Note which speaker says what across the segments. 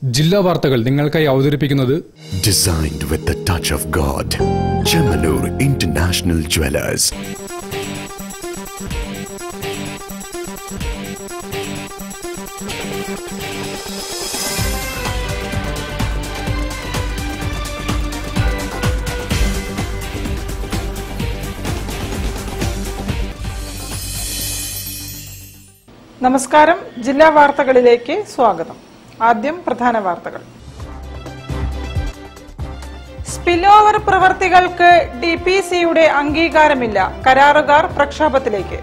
Speaker 1: ജില്ലാ വാർത്തകൾ നിങ്ങൾക്കായി അവതരിപ്പിക്കുന്നത്
Speaker 2: Designed with the touch of God. Chemanur International Jewelers.
Speaker 3: നമസ്കാരം ജില്ലാ വാർത്തകളിലേക്ക് സ്വാഗതം ആദ്യം പ്രധാന വാർത്തകൾ സ്പില്ലോവർ പ്രവർത്തികൾക്ക് ഡി പി സിയുടെ അംഗീകാരമില്ല കരാറുകാർ പ്രക്ഷോഭത്തിലേക്ക്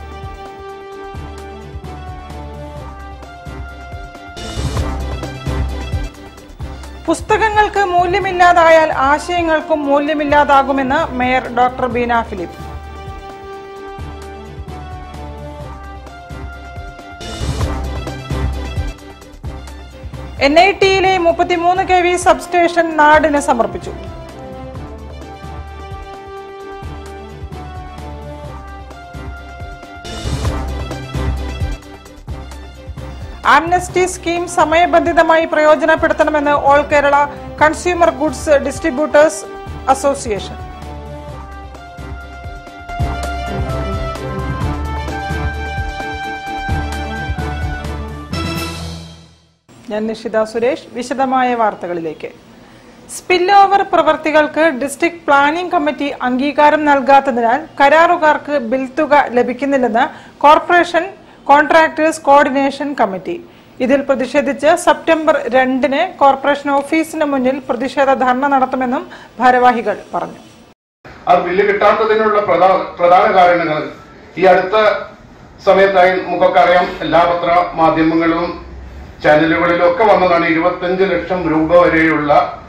Speaker 3: പുസ്തകങ്ങൾക്ക് മൂല്യമില്ലാതായാൽ ആശയങ്ങൾക്കും മൂല്യമില്ലാതാകുമെന്ന് mayor doctor Beena Philip N I ടിയിലെ മുപ്പത്തിമൂന്ന് കെ വി സബ്സ്റ്റേഷൻ നാടിന് സമർപ്പിച്ചു ആംനസ്റ്റി സ്കീം സമയബന്ധിതമായി പ്രയോജനപ്പെടുത്തണമെന്ന് all Kerala consumer goods distributors association ഞാൻ നിഷിത സുരേഷ് വിശദമായ വാർത്തകളിലേക്ക് സ്പില്ല് ഓവർ പ്രവർത്തികൾക്ക് ഡിസ്ട്രിക്ട് പ്ലാനിംഗ് കമ്മിറ്റി അംഗീകാരം നൽകാത്തതിനാൽ കരാറുകാർക്ക് ബിൽ തുക ലഭിക്കുന്നില്ലെന്ന് കോർപ്പറേഷൻ കോൺട്രാക്ടേഴ്സ് കോർഡിനേഷൻ കമ്മിറ്റി ഇതിൽ പ്രതിഷേധിച്ച് സെപ്റ്റംബർ രണ്ടിന് കോർപ്പറേഷൻ ഓഫീസിന് മുന്നിൽ പ്രതിഷേധ ധർണ നടത്തുമെന്നും ഭാരവാഹികൾ പറഞ്ഞു
Speaker 4: ആ ബില്ല് കിട്ടാത്തതിനുള്ള പ്രധാന പ്രധാന കാരണങ്ങൾ ഈ അടുത്ത സമയത്തായി നമുക്കൊക്കെ അറിയാം എല്ലാ പത്ര മാധ്യമങ്ങളിലും ചാനലുകളിലും ഒക്കെ വന്നതാണ് ഇരുപത്തഞ്ച് ലക്ഷം രൂപ വരെയുള്ള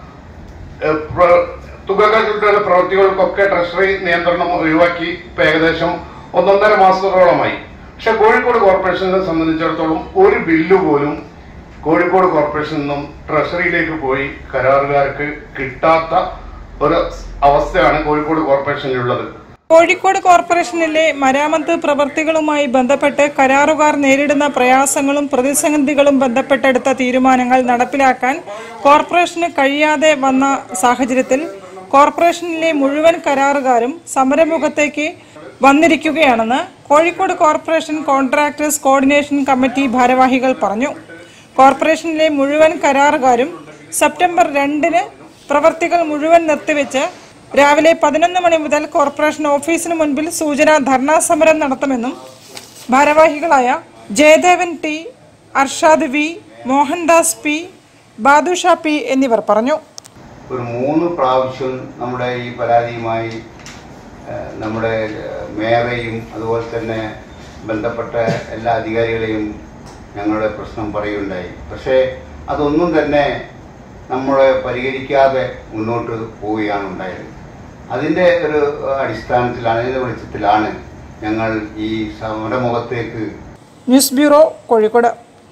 Speaker 4: ഏഹ്, പ്ര- തുകകളുടെ പ്രവൃത്തികൾക്കൊക്കെ ട്രഷറി നിയന്ത്രണം ഒഴിവാക്കി ഇപ്പൊ ഏകദേശം ഒന്നൊന്നര മാസത്തോളമായി പക്ഷെ കോഴിക്കോട് കോർപ്പറേഷനെ സംബന്ധിച്ചിടത്തോളം ഒരു ബില്ല് പോലും കോഴിക്കോട് കോർപ്പറേഷനിൽ നിന്നും ട്രഷറിയിലേക്ക് പോയി കരാറുകാർക്ക് കിട്ടാത്ത ഒരു അവസ്ഥയാണ് കോഴിക്കോട് കോർപ്പറേഷനിലുള്ളത്
Speaker 3: കോഴിക്കോട് കോർപ്പറേഷനിലെ മരാമത്ത് പ്രവർത്തികളുമായി ബന്ധപ്പെട്ട് കരാറുകാർ നേരിടുന്ന പ്രയാസങ്ങളും പ്രതിസന്ധികളും ബന്ധപ്പെട്ടെടുത്ത തീരുമാനങ്ങൾ നടപ്പിലാക്കാൻ കോർപ്പറേഷന് കഴിയാതെ വന്ന സാഹചര്യത്തിൽ കോർപ്പറേഷനിലെ മുഴുവൻ കരാറുകാരും സമരമുഖത്തേക്ക് വന്നിരിക്കുകയാണെന്ന് Kozhikode corporation contractors coordination committee ഭാരവാഹികൾ പറഞ്ഞു കോർപ്പറേഷനിലെ മുഴുവൻ കരാറുകാരും സെപ്റ്റംബർ രണ്ടിന് പ്രവർത്തികൾ മുഴുവൻ നിർത്തിവെച്ച് രാവിലെ പതിനൊന്ന് മണി മുതൽ കോർപ്പറേഷൻ ഓഫീസിന് മുൻപിൽ സൂചന ധർണാ സമരം നടത്തുമെന്നും ഭാരവാഹികളായ Jayadevan T Arshad V Mohandas P Badusha P എന്നിവർ പറഞ്ഞു
Speaker 5: ഒരു മൂന്ന് പ്രാവശ്യം നമ്മുടെ ഈ പരാതിയുമായി ഏഹ്, നമ്മുടെ ഏഹ്, മേയറെയും അതുപോലെ തന്നെ ബന്ധപ്പെട്ട എല്ലാ അധികാരികളെയും ഞങ്ങളുടെ പ്രശ്നം പറയുകയുണ്ടായി പക്ഷേ അതൊന്നും തന്നെ നമ്മളെ പരിഹരിക്കാതെ മുന്നോട്ട് പോവുകയാണ് ഉണ്ടായത് അതിൻ്റെ ഒരു ഏഹ്, അടിസ്ഥാനത്തിലാണ് അതിൻ്റെ വെളിച്ചത്തിലാണ് ഞങ്ങൾ ഈ സമരമുഖത്തേക്ക്
Speaker 3: ന്യൂസ് ബ്യൂറോ കോഴിക്കോട്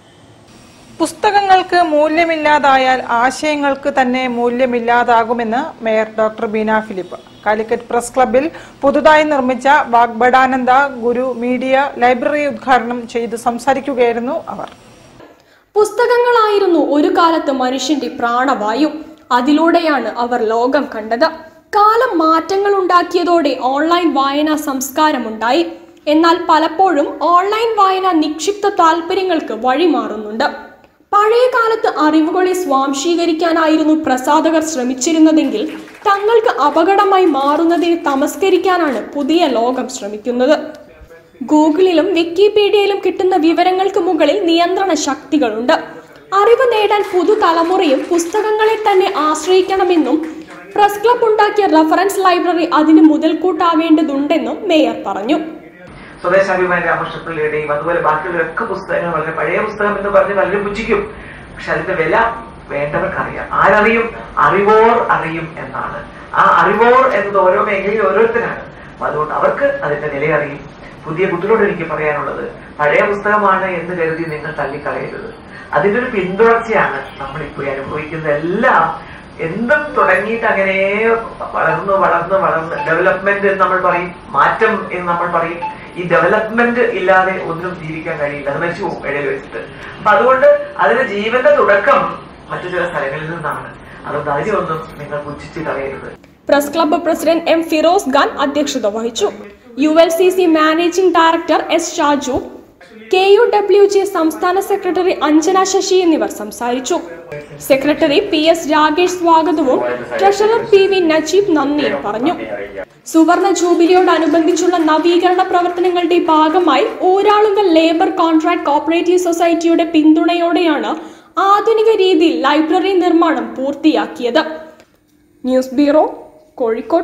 Speaker 3: പുസ്തകങ്ങൾക്ക് മൂല്യമില്ലാതായാൽ ആശയങ്ങൾക്ക് തന്നെ മൂല്യമില്ലാതാകുമെന്ന് mayor doctor Beena Philip Calicut press ക്ലബിൽ പുതുതായി നിർമ്മിച്ച വാഗ്ബടാനന്ദ ഗുരു മീഡിയ ലൈബ്രറി ഉദ്ഘാടനം ചെയ്ത് സംസാരിക്കുകയായിരുന്നു അവർ
Speaker 6: പുസ്തകങ്ങളായിരുന്നു ഒരു കാലത്ത് മനുഷ്യന്റെ പ്രാണവായു അതിലൂടെയാണ് അവർ ലോകം കണ്ടത് കാലം മാറ്റങ്ങൾ ഉണ്ടാക്കിയതോടെ ഓൺലൈൻ വായനാ സംസ്കാരമുണ്ടായി എന്നാൽ പലപ്പോഴും ഓൺലൈൻ വായന നിക്ഷിപ്ത താല്പര്യങ്ങൾക്ക് വഴിമാറുന്നുണ്ട് പഴയ കാലത്ത് അറിവുകളെ സ്വാംശീകരിക്കാനായിരുന്നു പ്രസാധകർ ശ്രമിച്ചിരുന്നതെങ്കിൽ തങ്ങൾക്ക് അപകടമായി മാറുന്നതിനെ തമസ്കരിക്കാനാണ് പുതിയ ലോകം ശ്രമിക്കുന്നത് ഗൂഗിളിലും വിക്കിപീഡിയയിലും കിട്ടുന്ന വിവരങ്ങൾക്ക് മുകളിൽ നിയന്ത്രണ ശക്തികളുണ്ട് അറിവ് നേടാൻ പുതുതലമുറയും പുസ്തകങ്ങളെ തന്നെ ആശ്രയിക്കണമെന്നും പ്രസ് ക്ലബ് ഉണ്ടാക്കിയ റഫറൻസ് ലൈബ്രറി അതിന് മുതൽക്കൂട്ടാവേണ്ടതുണ്ടെന്നും മേയർ പറഞ്ഞു
Speaker 7: സ്വദേശാഭിമാനി രാമകൃഷ്ണപിള്ളിയുടെയും അതുപോലെ ബാക്കിയുള്ളവരൊക്കെ പുസ്തകങ്ങൾ വളരെ പഴയ പുസ്തകം എന്ന് പറഞ്ഞ് പലരും പുച്ഛിക്കും പക്ഷെ അതിന്റെ വില വേണ്ടവർക്കറിയാം ആരറിയും അറിവോർ അറിയും എന്നാണ് ആ അറിവോർ എന്നത് ഓരോ മേഖലയിൽ ഓരോരുത്തരാണ് അപ്പൊ അതുകൊണ്ട് അവർക്ക് അതിന്റെ വില അറിയും പുതിയ കുട്ടികളോട് എനിക്ക് പറയാനുള്ളത് പഴയ പുസ്തകമാണ് എന്ന് കരുതി നിങ്ങൾ തള്ളിക്കളയരുത് അതിന്റെ ഒരു പിന്തുടർച്ചയാണ് നമ്മൾ ഇപ്പോൾ അനുഭവിക്കുന്ന എല്ലാം എന്തും തുടങ്ങിയിട്ട് അങ്ങനെ വളർന്ന് വളർന്ന് വളർന്ന് ഡെവലപ്മെന്റ് എന്ന് നമ്മൾ പറയും മാറ്റം എന്ന് നമ്മൾ പറയും ഈ ഡെവലപ്മെന്റ് ഇല്ലാതെ ഒന്നും ജീവിക്കാൻ കഴിയില്ല അത് മരിച്ചു പോകും ഇടയിൽ വെച്ചിട്ട് അപ്പൊ അതുകൊണ്ട് അതിന് ജീവന്റെ തുടക്കം മറ്റു ചില സ്ഥലങ്ങളിൽ നിന്നാണ് അതുകൊണ്ട് അതിനെയൊന്നും നിങ്ങൾ പുച്ഛിച്ച് കളയരുത്
Speaker 6: press club president M Firoz Khan അധ്യക്ഷത വഹിച്ചു U L C C managing director S Shaju K U W J സംസ്ഥാന സെക്രട്ടറി അഞ്ജന ശശി എന്നിവർ സംസാരിച്ചു സെക്രട്ടറി പി എസ് രാകേഷ് സ്വാഗതവും ട്രഷറർ പി വി നജീബ് നന്ദിയും പറഞ്ഞു സുവർണ ജൂബിലിയോടനുബന്ധിച്ചുള്ള നവീകരണ പ്രവർത്തനങ്ങളുടെ ഭാഗമായി ഊരാളുങ്കൽ ലേബർ കോൺട്രാക്ട് കോപ്പറേറ്റീവ് സൊസൈറ്റിയുടെ പിന്തുണയോടെയാണ് ആധുനിക രീതിയിൽ ലൈബ്രറി നിർമ്മാണം പൂർത്തിയാക്കിയത് news bureau Kozhikode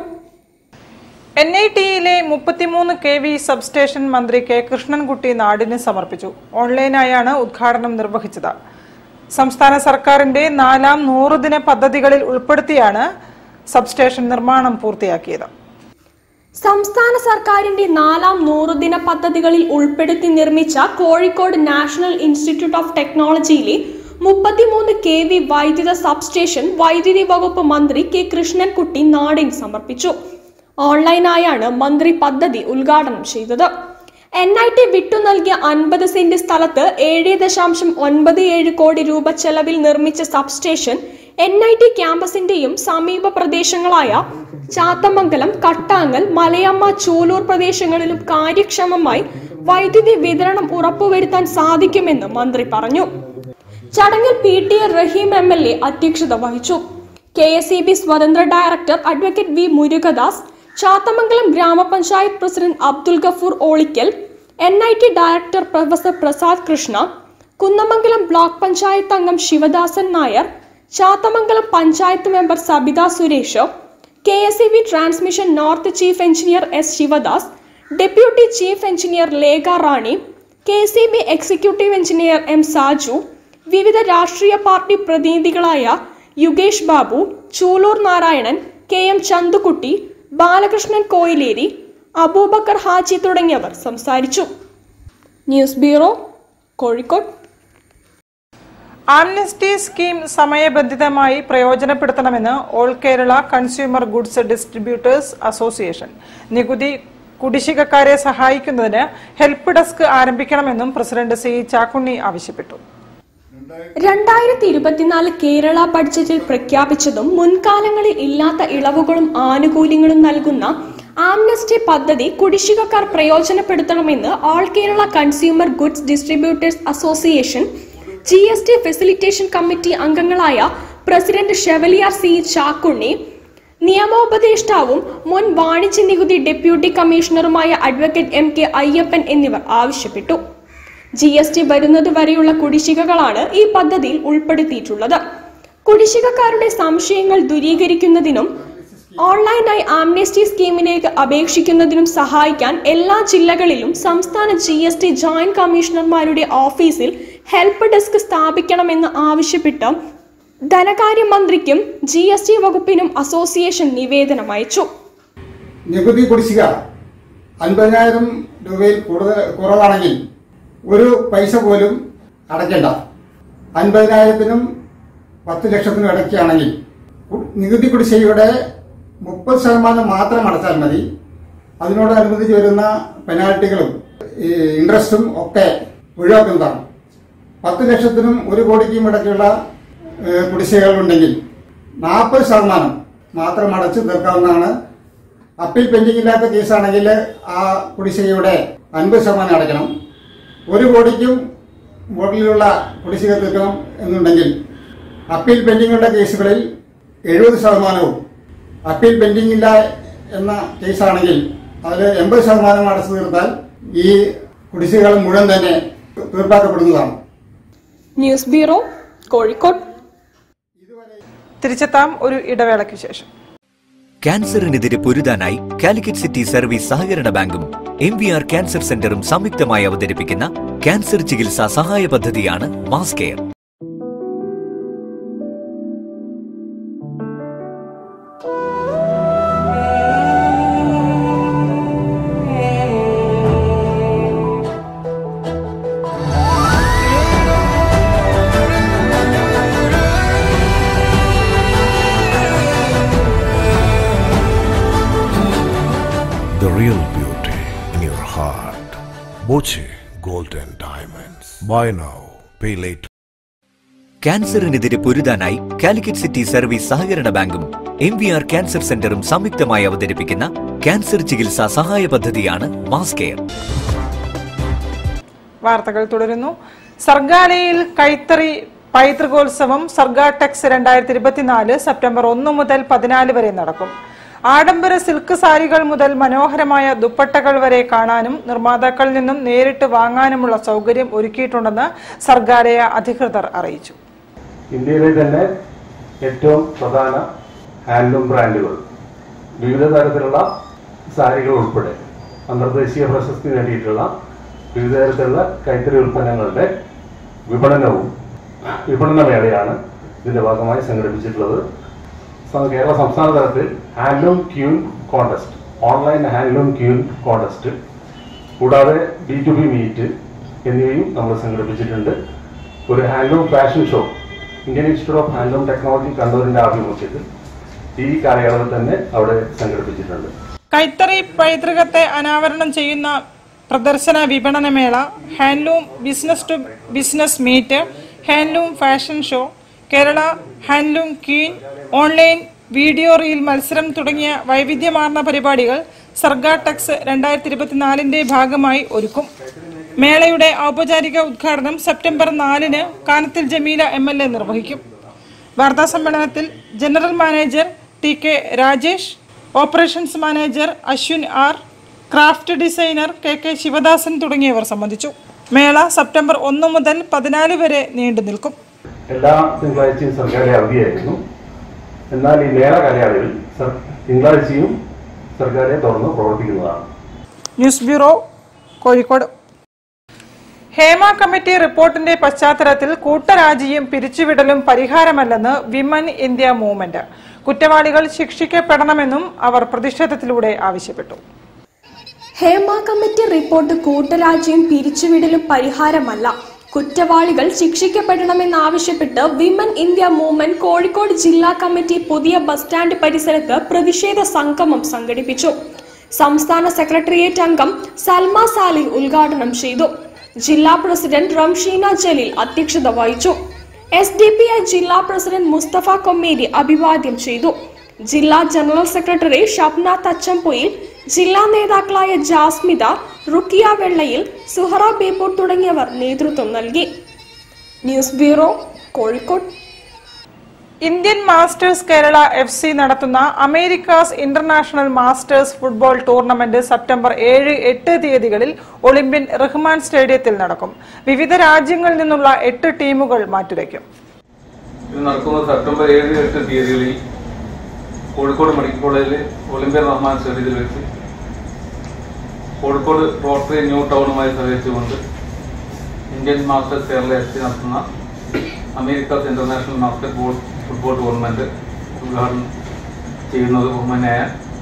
Speaker 3: N I ടിയിലെ മുപ്പത്തിമൂന്ന് കെ വി സബ്സ്റ്റേഷൻ മന്ത്രി കെ കൃഷ്ണൻകുട്ടി നാടിന് സമർപ്പിച്ചു ഓൺലൈനായാണ് ഉദ്ഘാടനം നിർവഹിച്ചത് സംസ്ഥാന സർക്കാരിന്റെ നാലാം നൂറുദിന പദ്ധതികളിൽ ഉൾപ്പെടുത്തിയാണ് സബ്സ്റ്റേഷൻ നിർമ്മാണം പൂർത്തിയാക്കിയത്
Speaker 6: സംസ്ഥാന സർക്കാരിന്റെ നാലാം നൂറുദിന പദ്ധതികളിൽ ഉൾപ്പെടുത്തി നിർമ്മിച്ച കോഴിക്കോട് നാഷണൽ ഇൻസ്റ്റിറ്റ്യൂട്ട് ഓഫ് ടെക്നോളജിയിലെ മുപ്പത്തിമൂന്ന് കെ വി വൈദ്യുത സബ്സ്റ്റേഷൻ വൈദ്യുതി വകുപ്പ് മന്ത്രി കെ കൃഷ്ണൻകുട്ടി നാടിന് സമർപ്പിച്ചു ഓൺലൈനായാണ് മന്ത്രി പദ്ധതി ഉദ്ഘാടനം ചെയ്തത് എൻ ഐ ടി വിട്ടു നൽകിയ അൻപത് സെന്റ് സ്ഥലത്ത് ഏഴ് ദശാംശം ഒൻപത് ഏഴ് കോടി രൂപ ചെലവിൽ നിർമ്മിച്ച സബ്സ്റ്റേഷൻ എൻ ഐ ടി ക്യാമ്പസിന്റെയും സമീപ പ്രദേശങ്ങളായ ചാത്തമംഗലം കട്ടാങ്ങൽ മലയമ്മ ചൂലൂർ പ്രദേശങ്ങളിലും കാര്യക്ഷമമായി വൈദ്യുതി വിതരണം ഉറപ്പുവരുത്താൻ സാധിക്കുമെന്ന് മന്ത്രി പറഞ്ഞു ചടങ്ങിൽ P T A Rahim M L A അധ്യക്ഷത വഹിച്ചു കെ എസ് ഇ ബി സ്വതന്ത്ര director advocate V Murugadas Chathamangalam grama panchayat president Abdul Gafoor Olikkal N I T director professor Prasad Krishna Kunnamangalam block panchayat അംഗം Sivadasan Nair Chathamangalam panchayat member Sabitha Suresh K S E B transmission north chief engineer S Sivadas deputy chief engineer Lekha Rani K C B executive engineer M Saju വിവിധ രാഷ്ട്രീയ party പ്രതിനിധികളായ Yugesh Babu Chooloor Narayanan K M Chanthukutty Balakrishnan Koyileri Aboobacker Haji തുടങ്ങിയവർ സംസാരിച്ചു news bureau Kozhikode
Speaker 3: amnesty scheme സമയബന്ധിതമായി പ്രയോജനപ്പെടുത്തണമെന്ന് all Kerala consumer goods distributors association നികുതി കുടിശ്ശികക്കാരെ സഹായിക്കുന്നതിന് ഹെൽപ്പ് ഡെസ്ക് ആരംഭിക്കണമെന്നും പ്രസിഡന്റ് സി ചാക്കുണ്ണി ആവശ്യപ്പെട്ടു
Speaker 6: രണ്ടായിരത്തി ഇരുപത്തിനാല് കേരള ബഡ്ജറ്റിൽ പ്രഖ്യാപിച്ചതും മുൻകാലങ്ങളിൽ ഇല്ലാത്ത ഇളവുകളും ആനുകൂല്യങ്ങളും നൽകുന്ന ആംനസ്റ്റി പദ്ധതി കുടിശ്ശികക്കാർ പ്രയോജനപ്പെടുത്തണമെന്ന് all Kerala consumer goods distributors association G S T facilitation committee അംഗങ്ങളായ പ്രസിഡന്റ് ഷെവലിയാർ സി ചാക്കുണ്ണി നിയമോപദേഷ്ടാവും മുൻ വാണിജ്യ നികുതി ഡെപ്യൂട്ടി കമ്മീഷണറുമായ അഡ്വക്കേറ്റ് എം കെ അയ്യപ്പൻ എന്നിവർ ആവശ്യപ്പെട്ടു ജി എസ് ടി വരുന്നതുവരെയുള്ള കുടിശ്ശികകളാണ് ഈ പദ്ധതിയിൽ ഉൾപ്പെടുത്തിയിട്ടുള്ളത് കുടിശ്ശികക്കാരുടെ സംശയങ്ങൾ ദൂരീകരിക്കുന്നതിനും ഓൺലൈനായി ആംനസ്റ്റി സ്കീമിലേക്ക് അപേക്ഷിക്കുന്നതിനും സഹായിക്കാൻ എല്ലാ ജില്ലകളിലും സംസ്ഥാന ജി എസ് ടി ജോയിന്റ് കമ്മീഷണർമാരുടെ ഓഫീസിൽ ഹെൽപ്പ് ഡെസ്ക് സ്ഥാപിക്കണമെന്ന് ആവശ്യപ്പെട്ട് ധനകാര്യമന്ത്രിക്കും ജി എസ് ടി വകുപ്പിനും അസോസിയേഷൻ നിവേദനം അയച്ചു
Speaker 8: നികുതി കുടിശ്ശിക അൻപതിനായിരം രൂപയിൽ കൂടുതൽ കുറവാണെങ്കിൽ ഒരു പൈസ പോലും അടയ്ക്കേണ്ട അൻപതിനായിരത്തിനും പത്ത് ലക്ഷത്തിനും ഇടയ്ക്കാണെങ്കിൽ കു- നികുതി കുടിശ്ശികയുടെ മുപ്പത് ശതമാനം മാത്രം അടച്ചാൽ മതി അതിനോടനുബന്ധിച്ച് വരുന്ന പെനാൽറ്റികളും ഈ ഇൻട്രസ്റ്റും ഒക്കെ ഒഴിവാക്കുന്നതാണ് പത്ത് ലക്ഷത്തിനും ഒരു കോടിക്കും ഇടയ്ക്കുള്ള ഏഹ്, കുടിശ്ശികകളുണ്ടെങ്കിൽ നാൽപ്പത് ശതമാനം മാത്രം അടച്ചു തീർക്കാവുന്നതാണ് അപ്പീൽ പെൻഡിംഗ് ഇല്ലാത്ത കേസാണെങ്കിൽ ആ കുടിശ്ശികയുടെ അൻപത് ശതമാനം അടയ്ക്കണം ഒരു കോടിക്കും മുകളിലുള്ള കുടിശ്ശിക തീർക്കണം എന്നുണ്ടെങ്കിൽ അപ്പീൽ പെൻഡിംഗുള്ള കേസുകളിൽ എഴുപത് ശതമാനവും അപ്പീൽ പെൻഡിംഗ് ഇല്ല എന്ന കേസാണെങ്കിൽ അതിൽ എൺപത് ശതമാനം അടച്ചു തീർത്താൽ ഈ കുടിശ്ശികകൾ മുഴുവൻ തന്നെ തീർപ്പാക്കപ്പെടുന്നതാണ്
Speaker 6: ന്യൂസ് ബ്യൂറോ കോഴിക്കോട്
Speaker 3: തിരിച്ചെത്താം ഒരു ഇടവേളയ്ക്ക് ശേഷം
Speaker 9: ക്യാൻസറിനെതിരെ പൊരുതാനായി കാലിക്കറ്റ് സിറ്റി സർവീസ് സഹകരണ ബാങ്കും എം വി ആർ ക്യാൻസർ സെന്ററും സംയുക്തമായി അവതരിപ്പിക്കുന്ന ക്യാൻസർ ചികിത്സാ സഹായ പദ്ധതിയാണ് mass care
Speaker 2: The real beauty in your heart. Boche Golden Diamonds. Buy now, pay later.
Speaker 9: ക്യാൻസറിനെതിരെ പൊരുതാനായി കാലിക്കറ്റ് സിറ്റി സർവീസ് സഹകരണ ബാങ്കും എം വി ആർ ക്യാൻസർ സെന്ററും സംയുക്തമായി അവതരിപ്പിക്കുന്ന ക്യാൻസർ ചികിത്സാ സഹായ പദ്ധതിയാണ് മാസ് കെയർ
Speaker 3: വാർത്തകൾ തുടരുന്നു സർഗാലയിൽ കൈത്തറി പൈതൃകോത്സവം സർഗ ടെക്സ് രണ്ടായിരത്തി ഇരുപത്തിനാല് സെപ്റ്റംബർ ഒന്ന് മുതൽ പതിനാല് വരെ നടക്കും ആഡംബര സിൽക്ക് സാരികൾ മുതൽ മനോഹരമായ ദുപ്പട്ടകൾ വരെ കാണാനും നിർമ്മാതാക്കളിൽ നിന്നും നേരിട്ട് വാങ്ങാനുമുള്ള സൗകര്യം ഒരുക്കിയിട്ടുണ്ടെന്ന് സർഗാലയ അധികൃതർ അറിയിച്ചു
Speaker 10: ഇന്ത്യയിലെ തന്നെ ഏറ്റവും പ്രധാന ഹാൻഡ്ലൂം ബ്രാൻഡുകൾ വിവിധ തരത്തിലുള്ള സാരികൾ ഉൾപ്പെടെ അന്തർദേശീയ പ്രശസ്തി നേടിയിട്ടുള്ള വിവിധ തരത്തിലുള്ള കൈത്തറി ഉൽപ്പന്നങ്ങളുടെ വിപണനവും വിപണന മേളയാണ് ഇതിന്റെ ഭാഗമായി സംഘടിപ്പിച്ചിട്ടുള്ളത് സ- കേരള സംസ്ഥാന തലത്തിൽ handloom queen contest online handloom queen contest കൂടാതെ ബി ടു ബി മീറ്റ് എന്നിവയും നമ്മൾ സംഘടിപ്പിച്ചിട്ടുണ്ട് ഒരു handloom fashion show Indian institute of handloom technology കണ്ണൂരിന്റെ ആഭിമുഖ്യത്തിൽ ഈ കാലയളവിൽ തന്നെ അവിടെ സംഘടിപ്പിച്ചിട്ടുണ്ട്
Speaker 3: കൈത്തറി പൈതൃകത്തെ അനാവരണം ചെയ്യുന്ന പ്രദർശന വിപണനമേള handloom business to business meet handloom fashion show Kerala handloom queen online video reel മത്സരം തുടങ്ങിയ വൈവിധ്യമാർന്ന പരിപാടികൾ സർഗ ടെക്സ് രണ്ടായിരത്തി ഇരുപത്തിനാലിന്റെ ഭാഗമായി ഒരുക്കും മേളയുടെ ഔപചാരിക ഉദ്ഘാടനം സെപ്റ്റംബർ നാലിന് Kanathil Jameela M L A നിർവഹിക്കും വാർത്താ സമ്മേളനത്തിൽ general manager T K Rajesh operations manager Aswin R craft designer K K Sivadasan തുടങ്ങിയവർ സംബന്ധിച്ചു മേള സെപ്റ്റംബർ ഒന്ന് മുതൽ പതിനാല് വരെ നീണ്ടു നിൽക്കും
Speaker 10: എല്ലാ തിങ്കളാഴ്ചയും സർക്കാർ അവധിയായിരുന്നു എന്നാൽ ഈ മേള കാലയളവിൽ സർ- തിങ്കളാഴ്ചയും സർക്കാരെ തുറന്ന് പ്രവർത്തിക്കുന്നതാണ്
Speaker 3: news bureau Kozhikode Hema committee റിപ്പോർട്ടിന്റെ പശ്ചാത്തലത്തിൽ കൂട്ടരാജിയും പിരിച്ചുവിടലും പരിഹാരമല്ലെന്ന് വിമൻ ഇന്ത്യ മൂവ്മെന്റ് കുറ്റവാളികൾ ശിക്ഷിക്കപ്പെടണമെന്നും അവർ പ്രതിഷേധത്തിലൂടെ ആവശ്യപ്പെട്ടു
Speaker 6: ഹേമ കമ്മിറ്റി റിപ്പോർട്ട് കൂട്ടരാജ്യം പിരിച്ചുവിടലും പരിഹാരമല്ല കുറ്റവാളികൾ ശിക്ഷിക്കപ്പെടണമെന്നാവശ്യപ്പെട്ട് വിമൻ ഇന്ത്യ മൂവ്മെന്റ് കോഴിക്കോട് ജില്ലാ കമ്മിറ്റി പുതിയ ബസ് സ്റ്റാൻഡ് പരിസരത്ത് പ്രതിഷേധ സംഗമം സംഘടിപ്പിച്ചു സംസ്ഥാന സെക്രട്ടേറിയറ്റ് അംഗം സൽമ സാലിഹ് ഉദ്ഘാടനം ചെയ്തു ജില്ലാ പ്രസിഡന്റ് റംഷീന ജലീൽ അധ്യക്ഷത വഹിച്ചു എസ് ഡി പി ഐ ജില്ലാ പ്രസിഡന്റ് മുസ്തഫ കൊമ്മേരി അഭിവാദ്യം ചെയ്തു ജില്ലാ ജനറൽ സെക്രട്ടറി ഷബ്ന തച്ചംപൊയിൽ ജില്ലാ നേതാക്കളായ ജാസ്മിത റുക്കിയ വെള്ളയിൽ സുഹറ ബേപ്പൂർ തുടങ്ങിയവർ നേതൃത്വം നൽകി news bureau Kozhikode
Speaker 3: Indian masters Kerala F C നടത്തുന്ന Americas international masters football tournament September ഏഴ് എട്ട് തീയതികളിൽ ഒളിമ്പ്യൻ റഹ്മാൻ സ്റ്റേഡിയത്തിൽ നടക്കും വിവിധ രാജ്യങ്ങളിൽ നിന്നുള്ള എട്ട് ടീമുകൾ മാറ്റുരയ്ക്കും
Speaker 11: ഇത് നടക്കുന്നത് സെപ്റ്റംബർ ഏഴ് എട്ട് തീയതികളിൽ കോഴിക്കോട് മെഡിക്കൽ കോളേജിൽ ഒളിമ്പ്യൻ റഹ്മാൻ സ്റ്റേഡിയത്തിൽ വെച്ച് കോഴിക്കോട് റോട്ടറി ന്യൂ ടൗണുമായി സഹകരിച്ചുകൊണ്ട് Indian masters Kerala F C നടത്തുന്ന Americas international basketball football tournament ഉദ്ഘാടനം ചെയ്യുന്നത് ബഹുമാനായ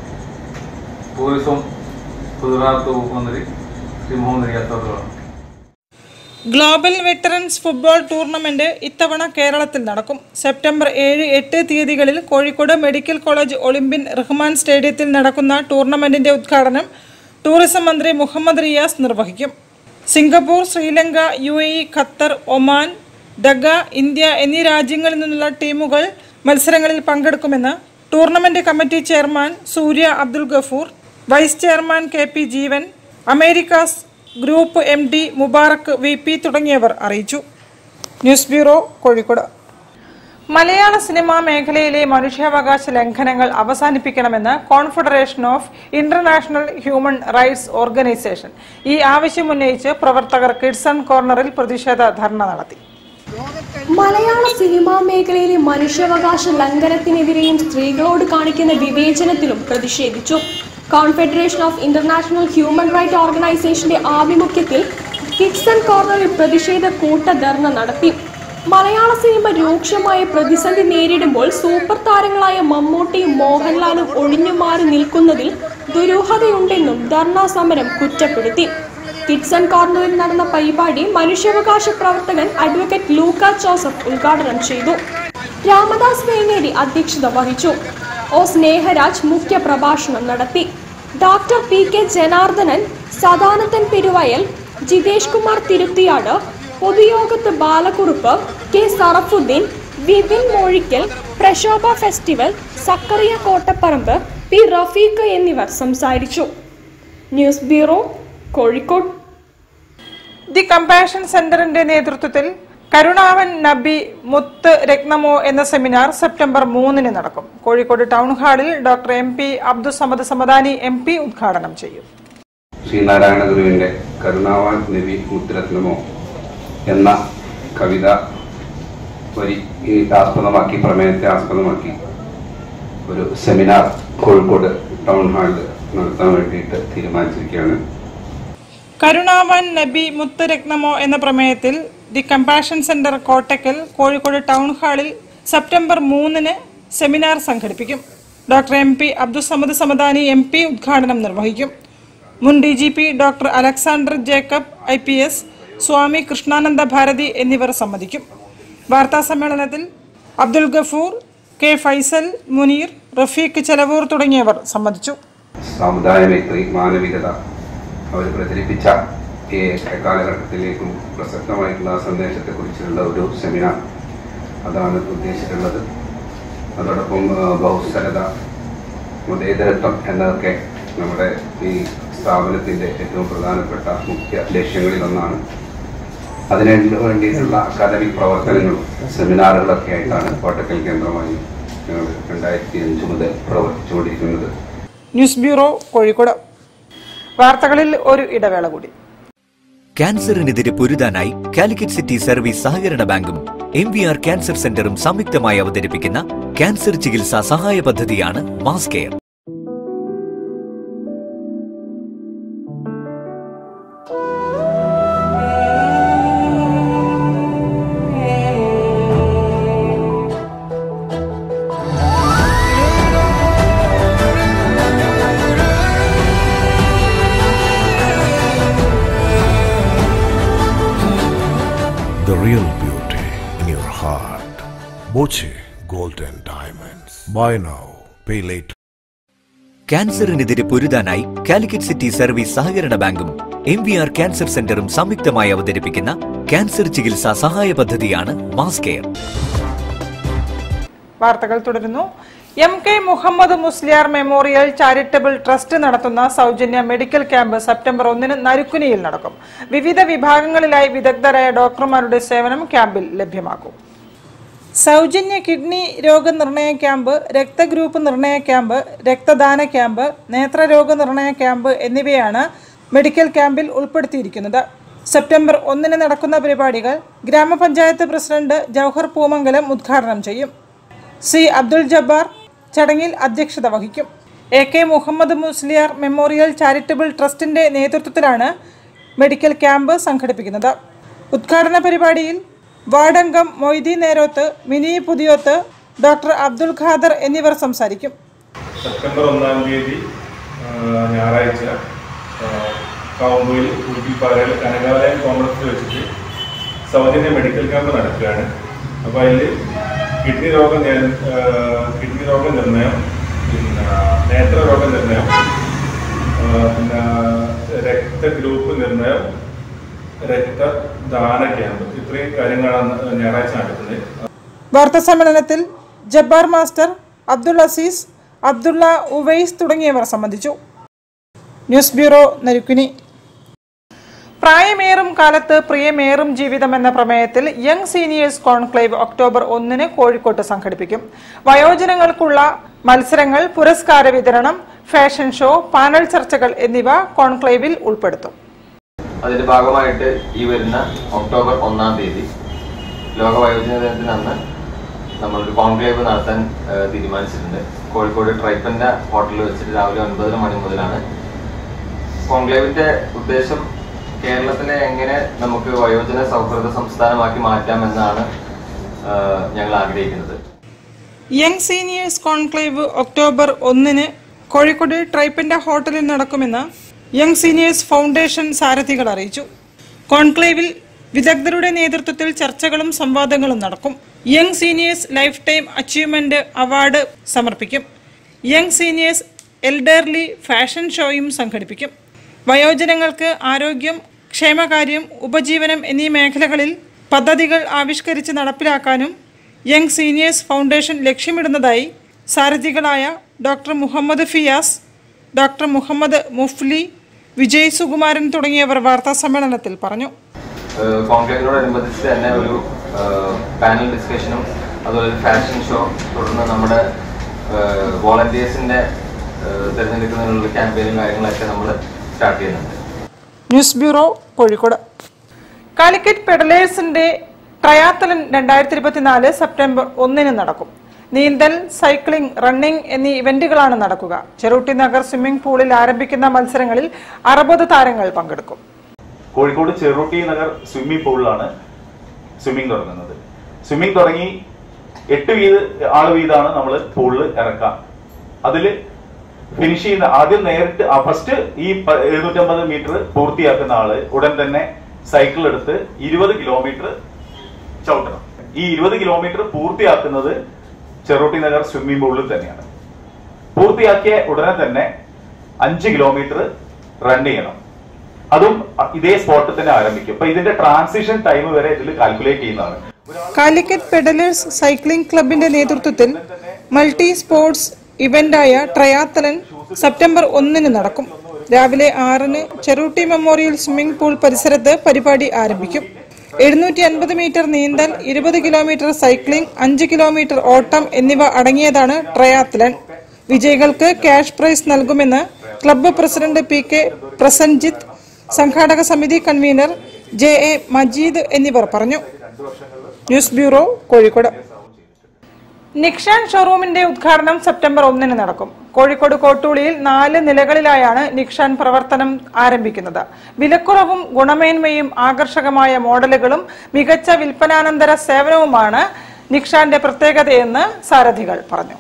Speaker 11: ടൂറിസം പൊതുമരാമത്ത് വകുപ്പ് മന്ത്രി ശ്രീ മുഹമ്മദ് റിയാസ് അവറുകളാണ്
Speaker 3: ഗ്ലോബൽ വെറ്ററൻസ് ഫുട്ബോൾ ടൂർണമെന്റ് ഇത്തവണ കേരളത്തിൽ നടക്കും സെപ്റ്റംബർ ഏഴ് എട്ട് തീയതികളിൽ Kozhikode medical college olympian Rahman സ്റ്റേഡിയത്തിൽ നടക്കുന്ന ടൂർണമെന്റിന്റെ ഉദ്ഘാടനം ടൂറിസം മന്ത്രി മുഹമ്മദ് റിയാസ് നിർവഹിക്കും Singapore Sri Lanka U A E Qatar Oman ദഗ ഇന്ത്യ എന്നീ രാജ്യങ്ങളിൽ നിന്നുള്ള ടീമുകൾ മത്സരങ്ങളിൽ പങ്കെടുക്കുമെന്ന് tournament committee chairman Surya Abdul Gafoor vice chairman K P Jeevan Americas group M D Mubarak V P തുടങ്ങിയവർ അറിയിച്ചു ന്യൂസ് ബ്യൂറോ കോഴിക്കോട് മലയാള സിനിമാ മേഖലയിലെ മനുഷ്യാവകാശ ലംഘനങ്ങൾ അവസാനിപ്പിക്കണമെന്ന് confederation of international human rights organisation ഈ ആവശ്യമുന്നയിച്ച് പ്രവർത്തകർ കിഡ്സൺ കോർണറിൽ പ്രതിഷേധ ധർണ നടത്തി
Speaker 6: മലയാള സിനിമാ മേഖലയിലെ മനുഷ്യാവകാശ ലംഘനത്തിനെതിരെയും സ്ത്രീകളോട് കാണിക്കുന്ന വിവേചനത്തിലും പ്രതിഷേധിച്ചു confederation of international human right ഓർഗനൈസേഷന്റെ ആഭിമുഖ്യത്തിൽ കിഡ്സൺ കോർണറിൽ പ്രതിഷേധ കൂട്ടധർണ നടത്തി മലയാള സിനിമ രൂക്ഷമായ പ്രതിസന്ധി നേരിടുമ്പോൾ സൂപ്പർ താരങ്ങളായ മമ്മൂട്ടിയും മോഹൻലാലും ഒഴിഞ്ഞുമാറി നിൽക്കുന്നതിൽ ദുരൂഹതയുണ്ടെന്നും ധർണാ സമരം കുറ്റപ്പെടുത്തി കിഡ്സൺ കോർണറിൽ നടന്ന പരിപാടി മനുഷ്യാവകാശ പ്രവർത്തകൻ അഡ്വക്കേറ്റ് ലൂക്ക ജോസഫ് ഉദ്ഘാടനം ചെയ്തു രാമദാസ് വേങ്ങേരി അധ്യക്ഷത വഹിച്ചു ഒ സ്നേഹരാജ് മുഖ്യ പ്രഭാഷണം നടത്തി doctor P K Janardhanan Sadanandan Peruvayal Jithesh Kumar Thiruthiyad പൊതുയോഗത്ത് Balakurup K Sarafuddin Vipin Mozhikkal Prashobha festival Zakariya Kottaparamba P Rafeeq എന്നിവർ സംസാരിച്ചു news bureau Kozhikode
Speaker 3: the compassion സെന്ററിന്റെ നേതൃത്വത്തിൽ കരുണാവൻ നബി മുത്ത് രത്നമോ എന്ന സെമിനാർ സെപ്റ്റംബർ മൂന്നിന് നടക്കും കോഴിക്കോട് ടൗൺ ഹാളിൽ doctor M P Abdussamad Samadani M P ഉദ്ഘാടനം ചെയ്യും
Speaker 12: ശ്രീനാരായണ ഗുരുവിന്റെ കരുണാവാൻ നബി മുത്തുരത്നമോ എന്ന കവിത വരി ഈ ആസ്പദമാക്കി പ്രമേയത്തെ ആസ്പദമാക്കി ഒരു സെമിനാർ കോഴിക്കോട് ടൗൺ ഹാളിൽ നടത്താൻ വേണ്ടിയിട്ട് തീരുമാനിച്ചിരിക്കുകയാണ്
Speaker 3: കരുണാവൻ നബി മുത്ത് രത്നമോ എന്ന പ്രമേയത്തിൽ the compassion centre Kottakkal Kozhikode town ഹാളിൽ സെപ്റ്റംബർ മൂന്നിന് സെമിനാർ സംഘടിപ്പിക്കും doctor M P Abdussamad Samadani M P ഉദ്ഘാടനം നിർവഹിക്കും മുൻ D G P doctor Alexander Jacob I P S Swami Krishnananda Bharathi എന്നിവർ സംബന്ധിക്കും വാർത്താ സമ്മേളനത്തിൽ അബ്ദുൽ ഗഫൂർ കെ ഫൈസൽ മുനീർ റഫീഖ് ചെലവൂർ തുടങ്ങിയവർ സംബന്ധിച്ചു
Speaker 12: സമുദായ മൈത്രി മാനവികത അവർ പ്രചരിപ്പിച്ച ഈ കാലഘട്ടത്തിലേക്കും പ്രസക്തമായിട്ടുള്ള ആ സന്ദേശത്തെക്കുറിച്ചുള്ള ഒരു സെമിനാർ അതാണ് ഉദ്ദേശിച്ചിട്ടുള്ളത് അതോടൊപ്പം ആ, ബഹുസ്വരത മതേതരത്വം എന്നതൊക്കെ നമ്മുടെ ഈ സ്ഥാപനത്തിൻ്റെ ഏറ്റവും പ്രധാനപ്പെട്ട മുഖ്യ ലക്ഷ്യങ്ങളിലൊന്നാണ് അതിനു വേണ്ടിയിട്ടുള്ള അക്കാദമിക് പ്രവർത്തനങ്ങളും സെമിനാറുകളൊക്കെ ആയിട്ടാണ് കോട്ടക്കൽ കേന്ദ്രമായി ഞങ്ങൾ രണ്ടായിരത്തി അഞ്ച് മുതൽ പ്രവർത്തിച്ചുകൊണ്ടിരിക്കുന്നത്
Speaker 3: ന്യൂസ് ബ്യൂറോ കോഴിക്കോട് വാർത്തകളിൽ ഒരു ഇടവേള കൂടി
Speaker 9: ക്യാൻസറിനെതിരെ പൊരുതാനായി കാലിക്കറ്റ് സിറ്റി സർവീസ് സഹകരണ ബാങ്കും എം വി ആർ ക്യാൻസർ സെന്ററും സംയുക്തമായി അവതരിപ്പിക്കുന്ന ക്യാൻസർ ചികിത്സാ സഹായ പദ്ധതിയാണ് mass care
Speaker 13: The real beauty in your heart. Boche Golden Diamonds. Buy now, pay later.
Speaker 9: ക്യാൻസറിനെതിരെ പൊരുതാനായി കാലിക്കറ്റ് സിറ്റി സർവീസ് സഹകരണ ബാങ്കും എം വി ആർ ക്യാൻസർ സെന്ററും സംയുക്തമായി അവതരിപ്പിക്കുന്ന ക്യാൻസർ ചികിത്സാ സഹായ പദ്ധതിയാണ് മാസ് കെയർ
Speaker 3: വാർത്തകൾ തുടരുന്നു M K Muhammad Musliyar memorial charitable trust നടത്തുന്ന സൗജന്യ മെഡിക്കൽ ക്യാമ്പ് സെപ്റ്റംബർ ഒന്നിന് നരുക്കുനിയിൽ നടക്കും വിവിധ വിഭാഗങ്ങളിലായി വിദഗ്ധരായ ഡോക്ടർമാരുടെ സേവനം ക്യാമ്പിൽ ലഭ്യമാക്കും സൗജന്യ കിഡ്നി രോഗനിർണയ ക്യാമ്പ് രക്തഗ്രൂപ്പ് നിർണയ ക്യാമ്പ് രക്തദാന ക്യാമ്പ് നേത്രരോഗ നിർണയ ക്യാമ്പ് എന്നിവയാണ് മെഡിക്കൽ ക്യാമ്പിൽ ഉൾപ്പെടുത്തിയിരിക്കുന്നത് സെപ്റ്റംബർ ഒന്നിന് നടക്കുന്ന പരിപാടികൾ ഗ്രാമപഞ്ചായത്ത് പ്രസിഡന്റ് ജൗഹർ പൂമംഗലം ഉദ്ഘാടനം ചെയ്യും സി അബ്ദുൽ ജബ്ബാർ ചടങ്ങിൽ അധ്യക്ഷത വഹിക്കും A K Muhammad Musliyar memorial charitable ട്രസ്റ്റിന്റെ നേതൃത്വത്തിലാണ് മെഡിക്കൽ ക്യാമ്പ് സംഘടിപ്പിക്കുന്നത് ഉദ്ഘാടന പരിപാടിയിൽ വാർഡംഗം മൊയ്തി നേരോത്ത് മിനി പുതിയോത്ത് ഡോക്ടർ അബ്ദുൽ ഖാദർ എന്നിവർ സംസാരിക്കും
Speaker 14: സെപ്റ്റംബർ ഒന്നാം തീയതി ആ, ഞായറാഴ്ച ആ, കാവുമ്പയിൽ ഊട്ടിപ്പാറയിൽ കനകാലയം കോംപ്ലക്സിൽ വെച്ചിട്ട് സൗജന്യ മെഡിക്കൽ ക്യാമ്പ് നടക്കുകയാണ് അപ്പോൾ അതിൽ കിഡ്നി രോഗ നിയ- ആ, കിഡ്നി രോഗ നിർണയം പിന്നെ നേത്രരോഗ നിർണയം ആ, പിന്നെ രക്തഗ്രൂപ്പ് നിർണയം രക്തദാന ക്യാമ്പ് ഇത്രയും കാര്യങ്ങളാണ് ഞായറാഴ്ച നടക്കുന്നത്
Speaker 3: വാർത്താ സമ്മേളനത്തിൽ ജബ്ബാർ മാസ്റ്റർ അബ്ദുൾ അസീസ് അബ്ദുള്ള ഉവൈസ് തുടങ്ങിയവർ സംബന്ധിച്ചു ന്യൂസ് ബ്യൂറോ നരുക്കുനി പ്രായമേറും കാലത്ത് പ്രിയമേറും ജീവിതം എന്ന പ്രമേയത്തിൽ യങ് സീനിയേഴ്സ് കോൺക്ലേവ് ഒക്ടോബർ ഒന്നിന് കോഴിക്കോട്ട് സംഘടിപ്പിക്കും വയോജനങ്ങൾക്കുള്ള മത്സരങ്ങൾ പുരസ്കാര വിതരണം ഫാഷൻ ഷോ പാനൽ ചർച്ചകൾ എന്നിവ കോൺക്ലേവിൽ ഉൾപ്പെടുത്തും
Speaker 15: അതിന്റെ ഭാഗമായിട്ട് ഈ വരുന്ന ഒക്ടോബർ ഒന്നാം തീയതി ലോക വയോജന ദിനത്തിന് അന്ന് നമ്മളൊരു കോൺക്ലേവ് നടത്താൻ ഏഹ്, തീരുമാനിച്ചിട്ടുണ്ട് കോഴിക്കോട് ട്രൈപ്പന്റെ ഹോട്ടലിൽ വെച്ചിട്ട് രാവിലെ ഒൻപതര മണി മുതലാണ് കോൺക്ലേവിന്റെ ഉദ്ദേശം കേരളത്തിലെ എങ്ങനെ നമുക്ക് വയോജന സൗഹൃദ സംസ്ഥാനമാക്കി മാറ്റാമെന്നാണ് ഏഹ്, ഞങ്ങൾ ആഗ്രഹിക്കുന്നത്
Speaker 3: യങ് സീനിയേഴ്സ് കോൺക്ലേവ് ഒക്ടോബർ ഒന്നിന് കോഴിക്കോട് ട്രൈപ്പന്റെ ഹോട്ടലിൽ നടക്കുമെന്ന് യങ് സീനിയേഴ്സ് ഫൗണ്ടേഷൻ സാരഥികൾ അറിയിച്ചു കോൺക്ലേവിൽ വിദഗ്ധരുടെ നേതൃത്വത്തിൽ ചർച്ചകളും സംവാദങ്ങളും നടക്കും young seniors lifetime achievement award സമർപ്പിക്കും യങ് സീനിയേഴ്സ് എൽഡർലി ഫാഷൻ ഷോയും സംഘടിപ്പിക്കും വയോജനങ്ങൾക്ക് ആരോഗ്യം ക്ഷേമകാര്യം ഉപജീവനം എന്നീ മേഖലകളിൽ പദ്ധതികൾ ആവിഷ്കരിച്ച് നടപ്പിലാക്കാനും യങ് സീനിയേഴ്സ് ഫൗണ്ടേഷൻ ലക്ഷ്യമിടുന്നതായി സാരഥികളായ ഡോക്ടർ മുഹമ്മദ് ഫിയാസ് ഡോക്ടർ മുഹമ്മദ് മുഫ്ലി വിജയ് സുകുമാരൻ തുടങ്ങിയവർ വാർത്താ സമ്മേളനത്തിൽ പറഞ്ഞു
Speaker 15: കോൺക്ലേവിനോടനുബന്ധിച്ച് തന്നെ ഒരു പാനൽ ഡിസ്കഷനും അതുപോലെ ഒരു ഫാഷൻ ഷോ തുടർന്ന് നമ്മുടെ വോളണ്ടിയേഴ്സിന്റെ തിരഞ്ഞെടുക്കുന്നതിനുള്ള ക്യാമ്പയിനും കാര്യങ്ങളൊക്കെ നമ്മൾ സ്റ്റാർട്ട് ചെയ്യുന്നുണ്ട്
Speaker 3: ന്യൂസ് ബ്യൂറോ കോഴിക്കോട് കാലിക്കറ്റ് പെഡലേഴ്സിന്റെ ട്രയാത്തലൻ രണ്ടായിരത്തി ഇരുപത്തിനാല് സെപ്റ്റംബർ ഒന്നിന് നടക്കും നീന്തൽ സൈക്ലിംഗ് റണ്ണിംഗ് എന്നീ ഇവന്റുകളാണ് നടക്കുക ചെറുട്ടി നഗർ സ്വിമ്മിംഗ് പൂളിൽ ആരംഭിക്കുന്ന മത്സരങ്ങളിൽ അറുപത് താരങ്ങൾ പങ്കെടുക്കും
Speaker 16: കോഴിക്കോട് ചെറുട്ടി നഗർ സ്വിമ്മിംഗ് പൂളിലാണ് സ്വിമ്മിംഗ് തുടങ്ങുന്നത് സ്വിമ്മിംഗ് തുടങ്ങി എട്ട് വീത് ആള് വീതാണ് നമ്മൾ പൂളിൽ ഇറക്കാം അതിൽ ഫിനിഷ് ചെയ്യുന്ന ആദ്യം നേരിട്ട് ഫസ്റ്റ് ഈ പ- എഴുന്നൂറ്റമ്പത് മീറ്റർ പൂർത്തിയാക്കുന്ന ആള് ഉടൻ തന്നെ സൈക്കിൾ എടുത്ത് ഇരുപത് കിലോമീറ്റർ ചവിട്ടണം ഈ ഇരുപത് കിലോമീറ്റർ പൂർത്തിയാക്കുന്നത് ചെറുട്ടി നഗർ സ്വിമ്മിംഗ് പൂളിൽ തന്നെയാണ് പൂർത്തിയാക്കിയ ഉടനെ തന്നെ അഞ്ച് കിലോമീറ്റർ റൺ ചെയ്യണം അതും ഇതേ സ്പോട്ടിൽ തന്നെ ആരംഭിക്കും അപ്പൊ ഇതിന്റെ ട്രാൻസിഷൻ ടൈം വരെ ഇതിൽ കാൽക്കുലേറ്റ് ചെയ്യുന്നതാണ്
Speaker 3: കാലിക്കറ്റ് പെഡലേഴ്സ് സൈക്ലിംഗ് ക്ലബിന്റെ നേതൃത്വത്തിൽ മൾട്ടി സ്പോർട്സ് ഇവന്റായ ട്രയാത്തലൻ സെപ്റ്റംബർ ഒന്നിന് നടക്കും രാവിലെ ആറിന് ചെറുട്ടി മെമ്മോറിയൽ സ്വിമ്മിംഗ് പൂൾ പരിസരത്ത് പരിപാടി ആരംഭിക്കും എഴുന്നൂറ്റി അൻപത് മീറ്റർ നീന്തൽ ഇരുപത് കിലോമീറ്റർ സൈക്ലിംഗ് അഞ്ച് കിലോമീറ്റർ ഓട്ടം എന്നിവ അടങ്ങിയതാണ് ട്രയാത്തലൻ വിജയികൾക്ക് ക്യാഷ് പ്രൈസ് നൽകുമെന്ന് club president P K Prasanjith സംഘാടക സമിതി കൺവീനർ ജെ എ മജീദ് എന്നിവർ പറഞ്ഞു ന്യൂസ് ബ്യൂറോ കോഴിക്കോട് നിക്ഷാൻ ഷോറൂമിന്റെ ഉദ്ഘാടനം സെപ്റ്റംബർ ഒന്നിന് നടക്കും കോഴിക്കോട് കോട്ടൂളിയിൽ നാല് നിലകളിലായാണ് നിക്ഷാൻ പ്രവർത്തനം ആരംഭിക്കുന്നത് വിലക്കുറവും ഗുണമേന്മയും ആകർഷകമായ മോഡലുകളും മികച്ച വിൽപ്പനാനന്തര സേവനവുമാണ് നിക്ഷാന്റെ പ്രത്യേകതയെന്ന് സാരഥികൾ പറഞ്ഞു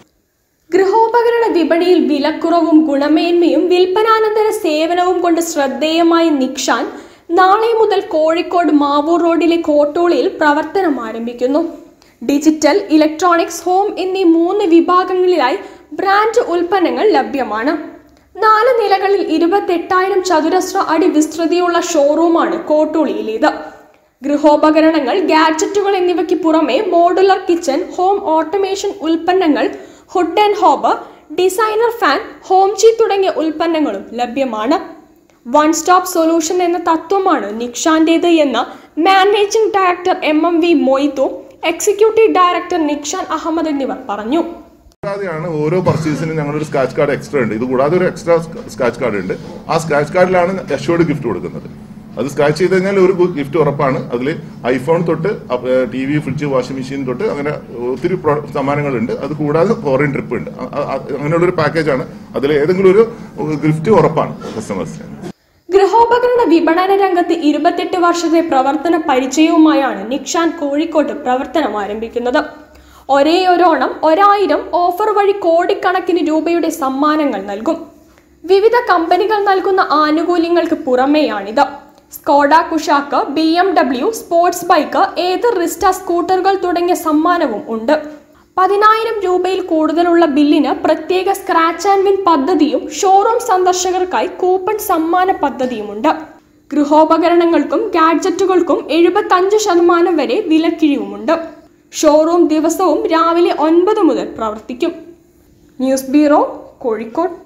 Speaker 6: ഗൃഹോപകരണ വിപണിയിൽ വിലക്കുറവും ഗുണമേന്മയും വിൽപ്പനാനന്തര സേവനവും കൊണ്ട് ശ്രദ്ധേയമായ നിക്ഷാൻ നാളെ മുതൽ കോഴിക്കോട് മാവൂർ റോഡിലെ കോട്ടോളിയിൽ പ്രവർത്തനം ആരംഭിക്കുന്നു ഡിജിറ്റൽ ഇലക്ട്രോണിക്സ് ഹോം എന്നീ മൂന്ന് വിഭാഗങ്ങളിലായി ബ്രാൻഡ് ഉൽപ്പന്നങ്ങൾ ലഭ്യമാണ് നാല് നിലകളിൽ ഇരുപത്തെട്ടായിരം ചതുരശ്ര അടി വിസ്തൃതിയുള്ള ഷോറൂമാണ് കോട്ടൂളിയിലേത് ഗൃഹോപകരണങ്ങൾ ഗാഡ്ജറ്റുകൾ എന്നിവയ്ക്ക് പുറമെ മോഡുലർ കിച്ചൺ ഹോം ഓട്ടോമേഷൻ ഉൽപ്പന്നങ്ങൾ hood and hob designer fan home ചീ തുടങ്ങിയ ഉൽപ്പന്നങ്ങളും ലഭ്യമാണ് വൺ സ്റ്റോപ്പ് സൊല്യൂഷൻ എന്ന തത്വമാണ് നിക്ഷാന്റേത് എന്ന് managing director M M V Moidu executive director Nikshan Ahmed എന്നിവർ പറഞ്ഞു
Speaker 17: കൂടാതെയാണ് ഓരോ പർച്ചേസിനും ഞങ്ങളൊരു സ്ക്രാച്ച് കാർഡ് എക്സ്ട്രാ ഉണ്ട് ഇത് കൂടാതെ ഒരു എക്സ്ട്രാ സ്ക്രാച്ച് കാർഡ് ഉണ്ട് ആ സ്ക്രാച്ച് കാർഡിലാണ് അഷ്യോർഡ് ഗിഫ്റ്റ് കൊടുക്കുന്നത് അത് സ്ക്രാച്ച് ചെയ്ത് കഴിഞ്ഞാൽ ഒരു ഗിഫ്റ്റ് ഉറപ്പാണ് അതിൽ ഐഫോൺ തൊട്ട് T V fridge washing machine തൊട്ട് അങ്ങനെ ഒത്തിരി പ്രോ- സമ്മാനങ്ങളുണ്ട് അത് കൂടാതെ ഫോറിൻ ട്രിപ്പ് ഉണ്ട് അ- അ- അങ്ങനെയുള്ള ഒരു പാക്കേജാണ് അതിൽ ഏതെങ്കിലും ഒരു ഗിഫ്റ്റ് ഉറപ്പാണ് കസ്റ്റമേഴ്സിന്
Speaker 6: ഗൃഹോപകരണ വിപണന രംഗത്ത് ഇരുപത്തെട്ട് വർഷത്തെ പ്രവർത്തന പരിചയവുമായാണ് നിക്ഷാൻ കോഴിക്കോട്ട് പ്രവർത്തനം ആരംഭിക്കുന്നത് ഒരേ ഒരോണം ഒരായിരം ഓഫർ വഴി കോടിക്കണക്കിന് രൂപയുടെ സമ്മാനങ്ങൾ നൽകും വിവിധ കമ്പനികൾ നൽകുന്ന ആനുകൂല്യങ്ങൾക്ക് പുറമെയാണിത് Skoda Kushaq B M W sports bike ഏത് റിസ്റ്റ സ്കൂട്ടറുകൾ തുടങ്ങിയ സമ്മാനവും ഉണ്ട് പതിനായിരം രൂപയിൽ കൂടുതലുള്ള ബില്ലിന് പ്രത്യേക സ്ക്രാച്ച് ആൻഡ് വിൻ പദ്ധതിയും ഷോറൂം സന്ദർശകർക്കായി കൂപ്പൺ സമ്മാന പദ്ധതിയുമുണ്ട് ഗൃഹോപകരണങ്ങൾക്കും ഗാഡ്ജറ്റുകൾക്കും എഴുപത്തഞ്ച് ശതമാനം വരെ വിലക്കിഴിവുമുണ്ട് ഷോറൂം ദിവസവും രാവിലെ ഒൻപത് മുതൽ പ്രവർത്തിക്കും ന്യൂസ് ബ്യൂറോ കോഴിക്കോട്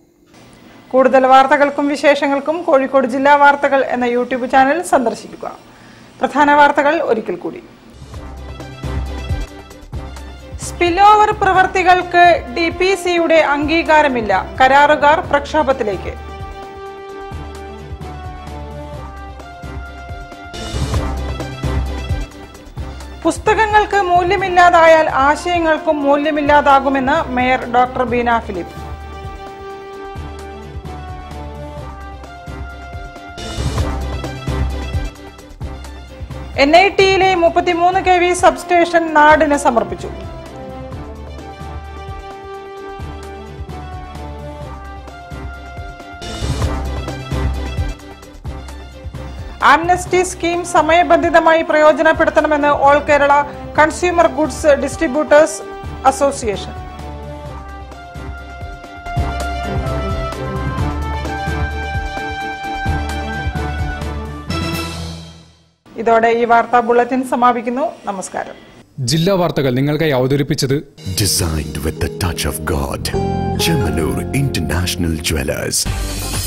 Speaker 3: കൂടുതൽ വാർത്തകൾക്കും വിശേഷങ്ങൾക്കും കോഴിക്കോട് ജില്ലാ വാർത്തകൾ എന്ന യൂട്യൂബ് ചാനൽ സന്ദർശിക്കുക പ്രധാന വാർത്തകൾ ഒരിക്കൽ കൂടി സ്പില്ലോവർ പ്രവർത്തികൾക്ക് ഡി പി സിയുടെ അംഗീകാരമില്ല കരാറുകാർ പ്രക്ഷോഭത്തിലേക്ക് പുസ്തകങ്ങൾക്ക് മൂല്യമില്ലാതായാൽ ആശയങ്ങൾക്കും മൂല്യമില്ലാതാകുമെന്ന് mayor doctor Beena Philip N I ടിയിലെ മുപ്പത്തിമൂന്ന് കെ വി സബ്സ്റ്റേഷൻ നാടിന് സമർപ്പിച്ചു ആംനസ്റ്റി സ്കീം സമയബന്ധിതമായി പ്രയോജനപ്പെടുത്തണമെന്ന് all Kerala consumer goods distributors association ഇതോടെ ഈ വാർത്താ ബുള്ളറ്റിൻ സമാപിക്കുന്നു നമസ്കാരം
Speaker 1: ജില്ലാ വാർത്തകൾ നിങ്ങൾക്കായി അവതരിപ്പിച്ചത്
Speaker 2: Designed with the touch of God. Chemanur International Jewelers.